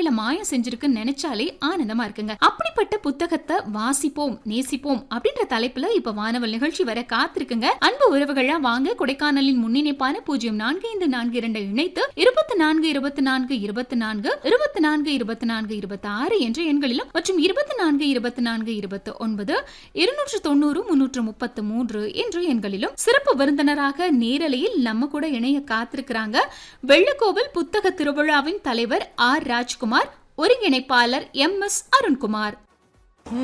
தலையில மாயம் செஞ்சிருக்குன்னு நினைச்சாலே ஆனந்தமா இருக்குங்க அப்படிப்பட்ட புத்தகத்தை வாசிப்போம் நேசிப்போம் அப்படின்ற தலைப்புல இப்ப வானவல் நிகழ்ச்சி வர காத்திருக்குங்க அன்பு உறவுகளா வாங்க கொடைக்கானலின் முன்னிணைப்பான பூஜ்ஜியம் நான்கு ஐந்து நான்கு இரண்டை இணைத்து இருபத்தி நான்கு இருபத்தி நான்கு இருபத்தி நான்கு இருபத்தி நான்கு இருபத்தி நான்கு இருபத்தி ஆறு என்ற எண்களிலும் மற்றும் இருபத்தி நான்கு இருபத்தி நான்கு இருபத்தி ஒன்பது இருநூற்று தொண்ணூறு முன்னூற்று முப்பத்து மூன்று என்ற எண்களிலும் சிறப்பு விருந்தினராக நேரலையில் நம்ம கூட இணைய காத்திருக்கிறாங்க வெள்ளக்கோவில் புத்தக திருவிழாவின் தலைவர் ஆர் ராஜ்குமார் ஒருங்கிணைப்பாளர் எம் எஸ் அருண்குமார்